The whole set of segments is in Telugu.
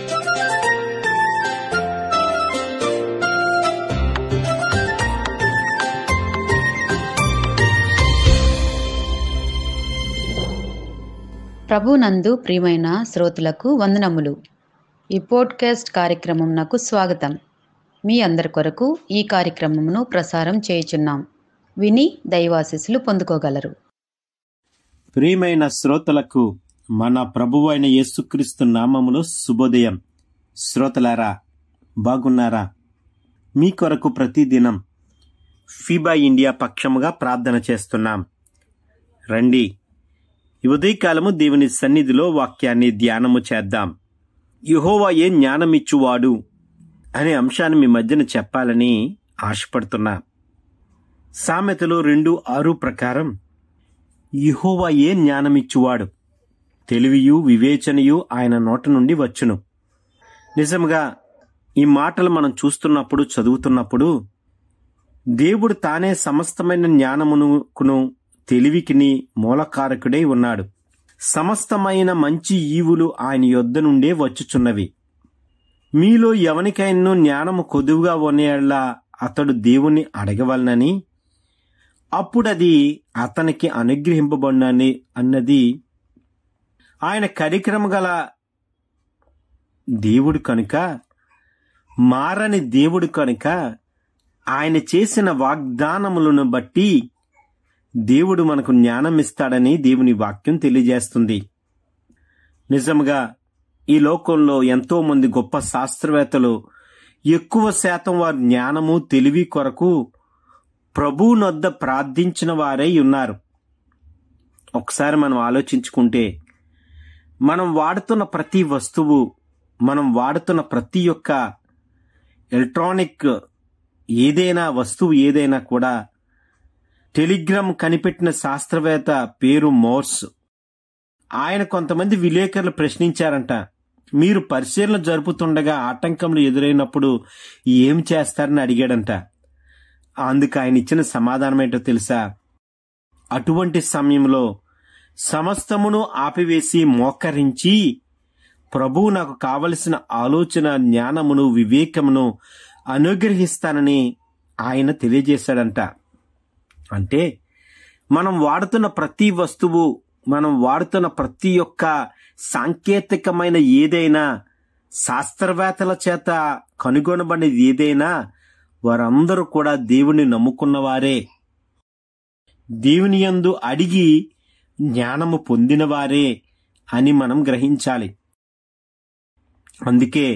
ప్రభునందు ప్రియమైన శ్రోతలకు వందనములు ఈ పోడ్కాస్ట్ కార్యక్రమంనకు స్వాగతం మీ అందరి కొరకు ఈ కార్యక్రమమును ప్రసారం చేయుచున్నాం విని దైవాశీస్సులు పొందుకోగలరు ప్రియమైన శ్రోతలకు మన ప్రభువైన యేసుక్రీస్తు నామములో శుభోదయం శ్రోతలారా బాగున్నారా మీ కొరకు ప్రతిదినం ఫీబా ఇండియా పక్షముగా ప్రార్థన చేస్తున్నాం రండి ఈ ఉదయకాలము దేవుని సన్నిధిలో వాక్యాన్ని ధ్యానము చేద్దాం యహోవా ఏ జ్ఞానమిచ్చువాడు అనే అంశాన్ని మీ మధ్యన చెప్పాలని ఆశపడుతున్నా సామెతలు రెండు ఆరు ప్రకారం యహోవా ఏ జ్ఞానమిచ్చువాడు తెలివియు వివేచనయు ఆయన నోట నుండి వచ్చును నిజంగా ఈ మాటలు మనం చూస్తున్నప్పుడు చదువుతున్నప్పుడు దేవుడు తానే సమస్తమైన జ్ఞానమునుకును తెలివికిని మూలకారకుడై ఉన్నాడు సమస్తమైన మంచి ఈవులు ఆయన యొద్ద నుండే వచ్చుచున్నవి మీలో ఎవనికైనా జ్ఞానము కొదువుగా ఉన్నలా అతడు దేవుణ్ణి అడగవలనని అప్పుడది అతనికి అనుగ్రహింపబడినని అన్నది ఆయన కరిక్రమ గల దేవుడు కనుక మారని దేవుడు కనుక ఆయన చేసిన వాగ్దానములను బట్టి దేవుడు మనకు జ్ఞానం ఇస్తాడని దేవుని వాక్యం తెలియజేస్తుంది నిజంగా ఈ లోకంలో ఎంతో మంది గొప్ప శాస్త్రవేత్తలు ఎక్కువ శాతం వారి జ్ఞానము తెలివి కొరకు ప్రభువునొద్ద ప్రార్థించిన వారై ఉన్నారు ఒకసారి మనం ఆలోచించుకుంటే మనం వాడుతున్న ప్రతి వస్తువు మనం వాడుతున్న ప్రతి ఒక్క ఎలక్ట్రానిక్ ఏదైనా వస్తువు ఏదైనా కూడా టెలిగ్రామ్ కనిపెట్టిన శాస్త్రవేత్త పేరు మోర్స్ ఆయన కొంతమంది విలేకరులు ప్రశ్నించారంట మీరు పరిశీలన జరుపుతుండగా ఆటంకములు ఎదురైనప్పుడు ఏం చేస్తారని అడిగాడంట అందుకు ఆయన ఇచ్చిన సమాధానం ఏంటో తెలుసా అటువంటి సమయంలో సమస్తమును ఆపివేసి మోకరించి ప్రభువు నాకు కావలసిన ఆలోచన జ్ఞానమును వివేకమును అనుగ్రహిస్తానని ఆయన తెలియజేశాడంట అంటే మనం వాడుతున్న ప్రతి వస్తువు మనం వాడుతున్న ప్రతి ఒక్క సాంకేతికమైన ఏదైనా శాస్త్రవేత్తల చేత కనుగొనబడినది ఏదైనా వారందరూ కూడా దేవుని నమ్ముకున్నవారే దేవుని యందు అడిగి జ్ఞానము పొందినవారే అని మనం గ్రహించాలి అందుకే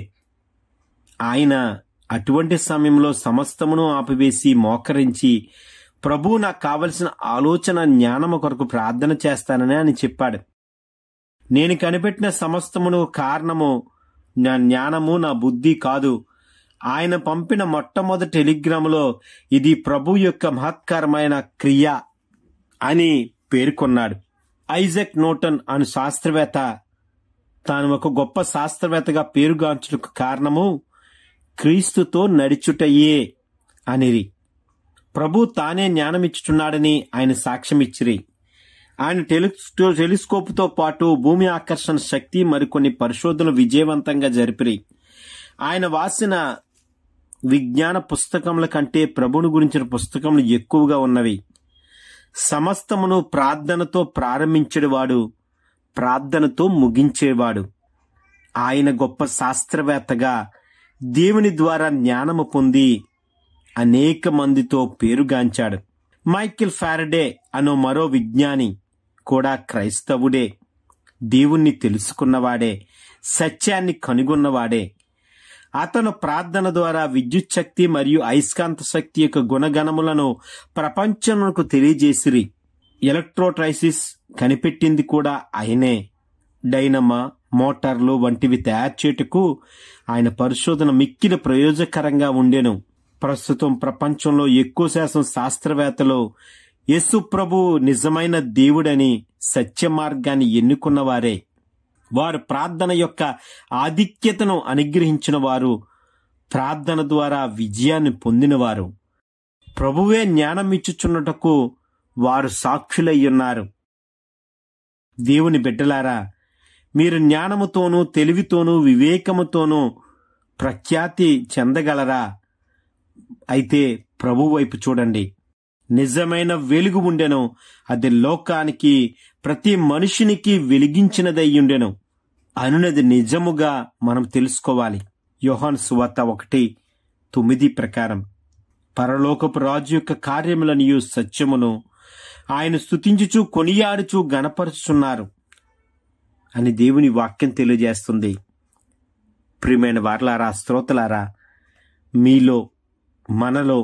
ఆయన అటువంటి సమయంలో సమస్తమును ఆపివేసి మోకరించి ప్రభువు నాకు కావలసిన ఆలోచన జ్ఞానము కొరకు ప్రార్థన చేస్తానని అని చెప్పాడు నేను కనిపెట్టిన సమస్తమును కారణము నా జ్ఞానము నా బుద్ధి కాదు ఆయన పంపిన మొట్టమొదటి టెలిగ్రాములో ఇది ప్రభు యొక్క మహత్కరమైన క్రియ అని పేర్కొన్నాడు ఐజక్ నోటన్ అను శాస్త్రవేత్త తాను ఒక గొప్ప శాస్త్రవేత్తగా పేరుగాంచుటకు కారణము క్రీస్తుతో నడిచుటయే అనిరి ప్రభు తానే జ్ఞానమిచ్చుచున్నాడని ఆయన సాక్ష్యమిచ్చిరి ఆయన టెలి టెలిస్కోప్తో పాటు భూమి ఆకర్షణ శక్తి మరికొన్ని పరిశోధనలు విజయవంతంగా జరిపిరి ఆయన వాసిన విజ్ఞాన పుస్తకముల కంటే ప్రభుని గురించిన పుస్తకములు ఎక్కువగా ఉన్నవి సమస్తమును ప్రార్థనతో ప్రారంభించేవాడు ప్రార్థనతో ముగించేవాడు ఆయన గొప్ప శాస్త్రవేత్తగా దేవుని ద్వారా జ్ఞానము పొంది అనేక మందితో పేరుగాంచాడు మైకిల్ ఫారడే అనో మరో విజ్ఞాని కూడా క్రైస్తవుడే దేవుణ్ణి తెలుసుకున్నవాడే సత్యాన్ని కనుగొన్నవాడే అతను ప్రార్థన ద్వారా విద్యుత్ శక్తి మరియు అయస్కాంత శక్తి యొక్క గుణగణములను ప్రపంచమునకు తెలియజేసిరి ఎలక్ట్రోట్రైసిస్ కనిపెట్టింది కూడా ఆయనే డైనమా మోటార్లు వంటివి తయారు చేయుటకు ఆయన పరిశోధన మిక్కిలి ప్రయోజకరంగా ఉండెను ప్రస్తుతం ప్రపంచంలో ఎక్కువ శాతం శాస్త్రవేత్తలు యేసు ప్రభు నిజమైన దేవుడని సత్య మార్గాన్ని ఎన్నుకున్నవారే వారు ప్రార్థన యొక్క ఆధిక్యతను అనుగ్రహించిన వారు ప్రార్థన ద్వారా విజయాన్ని పొందినవారు ప్రభువే జ్ఞానం ఇచ్చుచున్నటకు వారు సాక్షులై ఉన్నారు దేవుని బిడ్డలారా మీరు జ్ఞానముతోనూ తెలివితోనూ వివేకముతోనూ ప్రఖ్యాతి చెందగలరా అయితే ప్రభు వైపు చూడండి నిజమైన వెలుగు ఉండెను అది లోకానికి ప్రతి మనుషునికి వెలిగించినదయ్యుండెను అనునది నిజముగా మనం తెలుసుకోవాలి యోహాన్ సువార్త ఒకటి తొమ్మిది ప్రకారం పరలోకపు రాజు యొక్క కార్యములనియు సత్యమును ఆయన స్తుతించుచు కొనియాడుచు గణపరుచున్నారు అని దేవుని వాక్యం తెలియజేస్తుంది ప్రియమైన వార్లారా శ్రోతలారా మీలో మనలో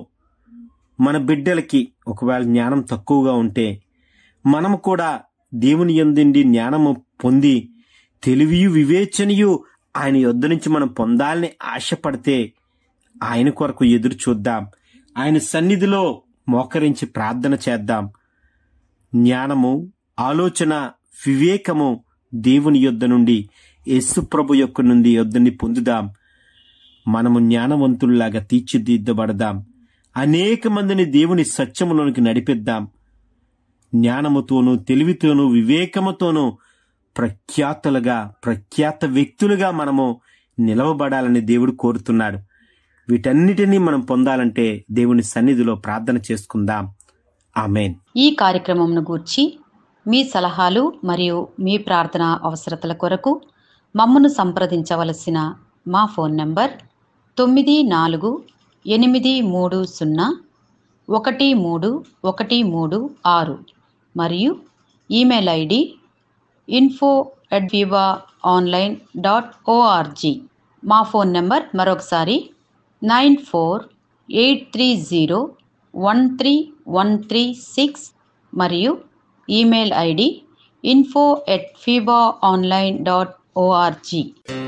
మన బిడ్డలకి ఒకవేళ జ్ఞానం తక్కువగా ఉంటే మనం కూడా దేవుని ఎందుండి జ్ఞానము పొంది తెలివియు వివేచనయు ఆయన యొద్ద నుంచి మనం పొందాలని ఆశపడితే ఆయన కొరకు ఎదురు చూద్దాం ఆయన సన్నిధిలో మోకరించి ప్రార్థన చేద్దాం జ్ఞానము ఆలోచన వివేకము దేవుని యొద్ద నుండి యేసు ప్రభు యొక్క నుండి యొద్దని పొందుదాం మనము జ్ఞానవంతుల్లాగా తీర్చిదిద్దబడదాం అనేక మందిని దేవుని సత్యములోనికి నడిపిద్దాం జ్ఞానముతోనూ తెలివితోనూ వివేకముతోనూ ప్రఖ్యాతులుగా ప్రఖ్యాత వ్యక్తులుగా మనము నిలవబడాలని దేవుడు కోరుతున్నాడు వీటన్నిటినీ మనం పొందాలంటే దేవుని సన్నిధిలో ప్రార్థన చేసుకుందాం ఆమెన్ ఈ కార్యక్రమంను గూర్చి మీ సలహాలు మరియు మీ ప్రార్థన అవసరతల కొరకు మమ్మను సంప్రదించవలసిన మా ఫోన్ నంబర్ తొమ్మిది నాలుగు ఎనిమిది మూడు సున్నా ఒకటి మూడు ఒకటి మూడు ఆరు మరియు email ID info at viva online dot O R G మా ఫోన్ నెంబర్ మరొకసారి nine four eight three zero one three one three six మరియు ఈమెయిల్ ఐడి ఇన్ఫో ఎట్ ఫీబా ఆన్లైన్ డాట్ ఓఆర్జీ